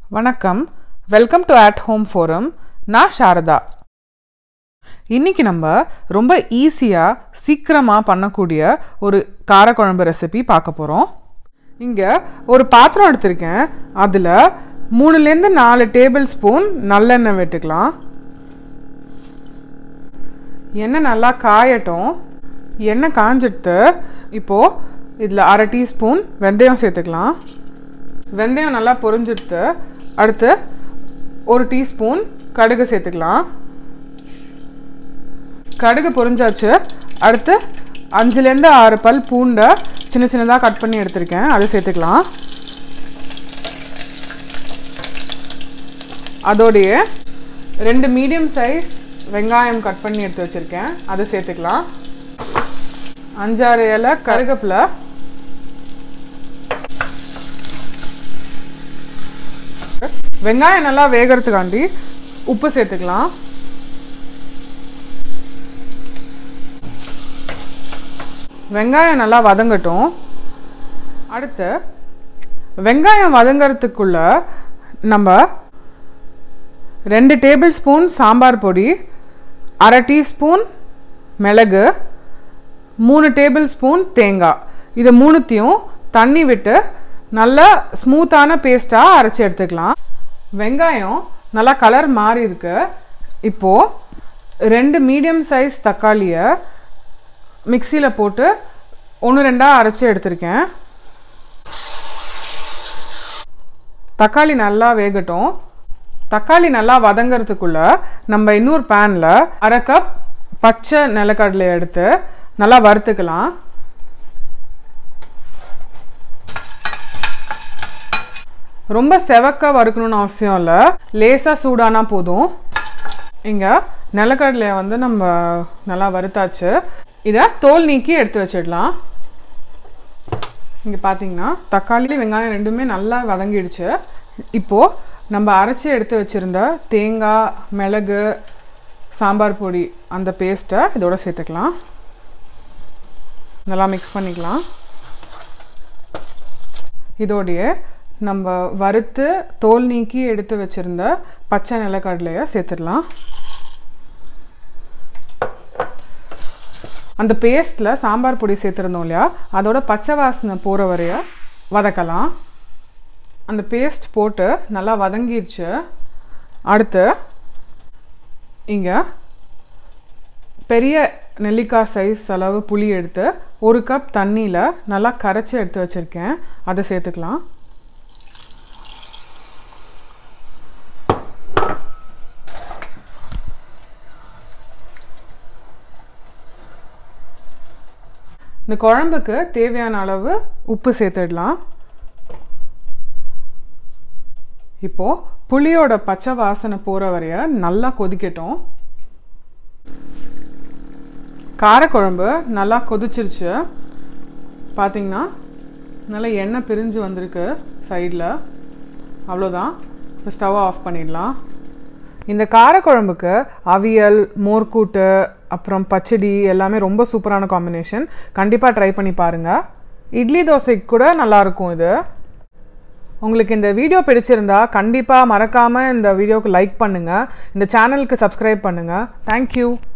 வணக்கம் welcome to at home forum நான் சாரதா இன்னைக்கு நம்ம ரொம்ப ஈஸியாக சீக்கிரமாக பண்ணக்கூடிய ஒரு காரக்குழம்பு ரெசிபி பார்க்க போகிறோம் இங்கே ஒரு பாத்திரம் எடுத்திருக்கேன் அதில் மூணுலேருந்து நாலு டேபிள் ஸ்பூன் நல்லெண்ணெய் விட்டுக்கலாம் எண்ணெய் நல்லா காயட்டும் எண்ணெய் காஞ்சிட்டு இப்போது இதில் அரை டீஸ்பூன் வெந்தயம் சேர்த்துக்கலாம் வெந்தயம் நல்லா பொரிஞ்சிட்டு அடுத்து ஒரு டீஸ்பூன் கடுகு சேர்த்துக்கலாம் கடுகு பொரிஞ்சாச்சு அடுத்து அஞ்சுலேருந்து ஆறு பல் பூண்டை சின்ன சின்னதாக கட் பண்ணி எடுத்திருக்கேன் அதை சேர்த்துக்கலாம் அதோடைய ரெண்டு மீடியம் சைஸ் வெங்காயம் கட் பண்ணி எடுத்து வச்சுருக்கேன் அதை சேர்த்துக்கலாம் அஞ்சாறு இலை கருகப்பிலை வெங்காயம் நல்லா வேகிறதுக்காண்டி உப்பு சேர்த்துக்கலாம் வெங்காயம் நல்லா வதங்கட்டும் அடுத்து வெங்காயம் வதங்கிறதுக்குள்ள நம்ம ரெண்டு டேபிள் ஸ்பூன் சாம்பார் பொடி அரை டீஸ்பூன் மிளகு மூணு டேபிள் ஸ்பூன் தேங்காய் இது மூணுத்தையும் தண்ணி விட்டு நல்லா ஸ்மூத்தான பேஸ்ட்டாக அரைச்சி எடுத்துக்கலாம் வெங்காயம் நல்லா கலர் மாறி இருக்கு இப்போது ரெண்டு மீடியம் சைஸ் தக்காளியை மிக்சியில் போட்டு ஒன்று ரெண்டாக அரைச்சி எடுத்திருக்கேன் தக்காளி நல்லா வேகட்டும் தக்காளி நல்லா வதங்கிறதுக்குள்ள நம்ம இன்னொரு பேனில் அரை கப் பச்சை நிலக்கடலை எடுத்து நல்லா வறுத்துக்கலாம் ரொம்ப செவக்க வறுக்கணும்னு அவசியம் இல்லை லேசாக சூடானா போதும் இங்கே நிலக்கடலையை வந்து நம்ம நல்லா வறுத்தாச்சு இதை தோல் நீக்கி எடுத்து வச்சிடலாம் இங்கே பார்த்தீங்கன்னா தக்காளி வெங்காயம் ரெண்டுமே நல்லா வதங்கிடுச்சு இப்போது நம்ம அரைச்சி எடுத்து வச்சுருந்த தேங்காய் மிளகு சாம்பார் பொடி அந்த பேஸ்ட்டை இதோட சேர்த்துக்கலாம் நல்லா மிக்ஸ் பண்ணிக்கலாம் இதோடைய நம்ம வறுத்து தோல் நீக்கி எடுத்து வச்சுருந்த பச்சை நிலக்கடலையை சேர்த்துடலாம் அந்த பேஸ்ட்டில் சாம்பார் பொடி சேர்த்துருந்தோம் இல்லையா அதோட பச்சை வாசனை போகிற வரைய வதக்கலாம் அந்த பேஸ்ட் போட்டு நல்லா வதங்கிடுச்சு அடுத்து இங்கே பெரிய நெல்லிக்காய் சைஸ் அளவு புளி எடுத்து ஒரு கப் தண்ணியில் நல்லா கரைச்சி எடுத்து வச்சுருக்கேன் அதை சேர்த்துக்கலாம் இந்த குழம்புக்கு தேவையான அளவு உப்பு சேர்த்துடலாம் இப்போது புளியோட பச்சை வாசனை போகிற வரைய நல்லா கொதிக்கட்டும் காரக்குழம்பு நல்லா கொதிச்சிருச்சு பார்த்திங்கன்னா நல்லா எண்ணெய் பிரிஞ்சு வந்திருக்கு சைடில் அவ்வளோதான் ஸ்டவ் ஆஃப் பண்ணிடலாம் இந்த காரக்குழம்புக்கு அவியல் மோர்க்கூட்டு அப்புறம் பச்சடி எல்லாமே ரொம்ப சூப்பரான காம்பினேஷன் கண்டிப்பாக ட்ரை பண்ணி பாருங்கள் இட்லி தோசைக்கு கூட நல்லாயிருக்கும் இது உங்களுக்கு இந்த வீடியோ பிடிச்சிருந்தா கண்டிப்பாக மறக்காமல் இந்த வீடியோவுக்கு லைக் பண்ணுங்கள் இந்த சேனலுக்கு சப்ஸ்கிரைப் பண்ணுங்கள் தேங்க்யூ